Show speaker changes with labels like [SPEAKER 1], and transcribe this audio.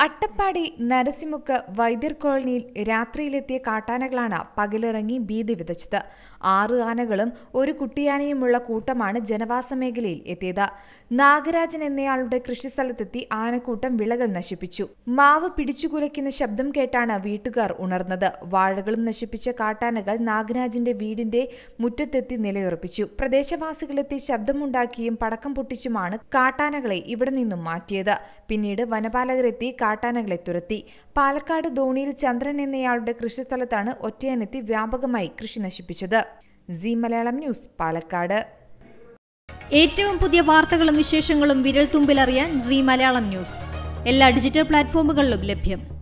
[SPEAKER 1] അട്ടപ്പാടി നരസിമുക്ക് വൈദ്യർ കോളനിയിൽ രാത്രിയിലെത്തിയ കാട്ടാനകളാണ് പകലിറങ്ങി ഭീതി വിതച്ചത് ആറ് ആനകളും ഒരു കുട്ടിയാനയുമുള്ള കൂട്ടമാണ് ജനവാസ മേഖലയിൽ എത്തിയത് നാഗരാജൻ എന്നയാളുടെ കൃഷിസ്ഥലത്തെത്തി ആനക്കൂട്ടം വിളകൾ നശിപ്പിച്ചു മാവ് പിടിച്ചുകുലയ്ക്കുന്ന ശബ്ദം കേട്ടാണ് വീട്ടുകാർ ഉണർന്നത് വാഴകളും നശിപ്പിച്ച കാട്ടാനകൾ നാഗരാജിന്റെ വീടിന്റെ മുറ്റത്തെത്തി നിലയുറപ്പിച്ചു പ്രദേശവാസികളെത്തി ശബ്ദമുണ്ടാക്കിയും പടക്കം പൊട്ടിച്ചുമാണ് കാട്ടാനകളെ ഇവിടെ നിന്നും മാറ്റിയത് പിന്നീട് വനപാലകരെത്തി കാട്ടാനകളെ തുരത്തി പാലക്കാട് ധോണിയിൽ ചന്ദ്രൻ എന്നയാളുടെ കൃഷിസ്ഥലത്താണ് ഒറ്റയാനെത്തി വ്യാപകമായി കൃഷി നശിപ്പിച്ചത് സി മലയാളം ന്യൂസ് പാലക്കാട്
[SPEAKER 2] ഏറ്റവും പുതിയ വാർത്തകളും വിശേഷങ്ങളും വിരൽ തുമ്പിലറിയാൻ സി മലയാളം ന്യൂസ് എല്ലാ ഡിജിറ്റൽ പ്ലാറ്റ്ഫോമുകളിലും ലഭ്യം